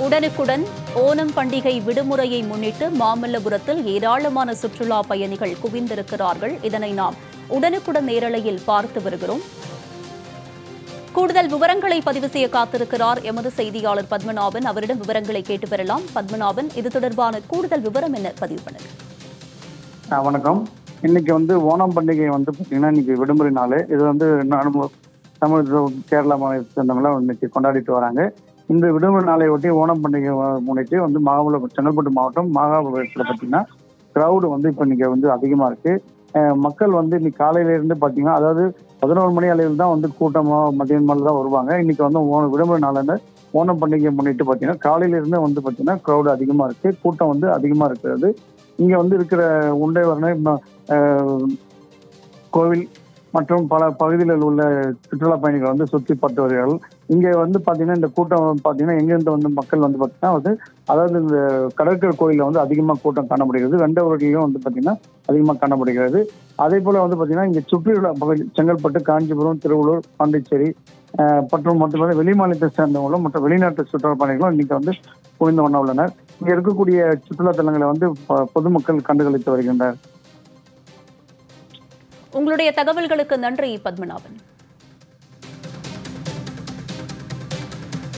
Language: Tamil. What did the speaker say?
உடனுக்குடன் ஓணம் பண்டிகை விடுமுறையை முன்னிட்டு மாமல்லபுரத்தில் ஏராளமான சுற்றுலா பயணிகள் குவிந்திருக்கிறார்கள் இதனை நாம் உடனுக்குடன் நேரலையில் பார்த்து வருகிறோம் கூடுதல் விவரங்களை பதிவு செய்ய காத்திருக்கிறார் எமது செய்தியாளர் பத்மநாபன் அவரிடம் விவரங்களை கேட்டு பெறலாம் பத்மநாபன் இது தொடர்பான கூடுதல் விவரம் என்ன பதிவு பண்ணுங்க ஆ, வணக்கம் இன்னைக்கு வந்து ஓணம் பண்டிகை வந்து பார்த்தீங்கன்னா இன்னைக்கு விடுமுறை நாள் இது வந்து நம்ம தமிழ் கேரளா மாநிலத்தை சேர்ந்தவங்களாம் இன்னைக்கு கொண்டாடிட்டு வராங்க இந்த விடுமுறை நாளை ஒட்டி ஓணம் பண்டிகை வ- முன்னிட்டு வந்து மாமல்லபுரம் செங்கல்பட்டு மாவட்டம் மகாபலிபுரத்தில் பார்த்தீங்கன்னா கிரவுடு வந்து இப்போ இன்னைக்கு வந்து அதிகமாக இருக்கு அஹ், மக்கள் வந்து இன்னைக்கு காலையில இருந்து பார்த்தீங்கன்னா அதாவது பதினோரு மணி அளவில் தான் வந்து கூட்டமாக மதியம் மேலே தான் வருவாங்க இன்னைக்கு வந்து ஓணம் விடுமுறை நாளில் ஓணம் பண்டிகை முன்னிட்டு பார்த்தீங்கன்னா காலையில இருந்து வந்து பார்த்தீங்கன்னா கிரவுடு அதிகமாக இருக்கு கூட்டம் வந்து அதிகமாக இருக்கிறது இங்க வந்து இருக்கிற உண்டைவரணை ம- அஹ், கோவில் மற்றும் பல பகுதிகளில் உள்ள சுற்றுலா பயணிகள் வந்து சுற்றி பார்த்து வருகிறார்கள் இங்க வந்து பாத்தீங்கன்னா இந்த கூட்டம் பாத்தீங்கன்னா எங்கிருந்து வந்து மக்கள் வந்து பாத்தீங்கன்னா வந்து அதாவது இந்த கடற்கரை கோயில்ல வந்து அதிகமா கூட்டம் காணப்படுகிறது வெண்டவரிலையும் வந்து பாத்தீங்கன்னா அதிகமா காணப்படுகிறது அதே போல வந்து பாத்தீங்கன்னா இங்க சுற்றியுள்ள பகுதி செங்கல்பட்டு காஞ்சிபுரம் திருவள்ளூர் பாண்டிச்சேரி அஹ், மற்றும் மொத்தமாக வெளி மாநிலத்தை சேர்ந்தவங்களும் மற்றும் வெளிநாட்டு சுற்றுலா பயணிகளும் இன்னைக்கு வந்து குவிந்த வண்ண உள்ளனர் இங்க இருக்கக்கூடிய சுற்றுலா தலங்களை வந்து ப- பொதுமக்கள் கண்டுகளித்து வருகின்றனர் உங்களுடைய தகவல்களுக்கு நன்றி பத்மநாபன்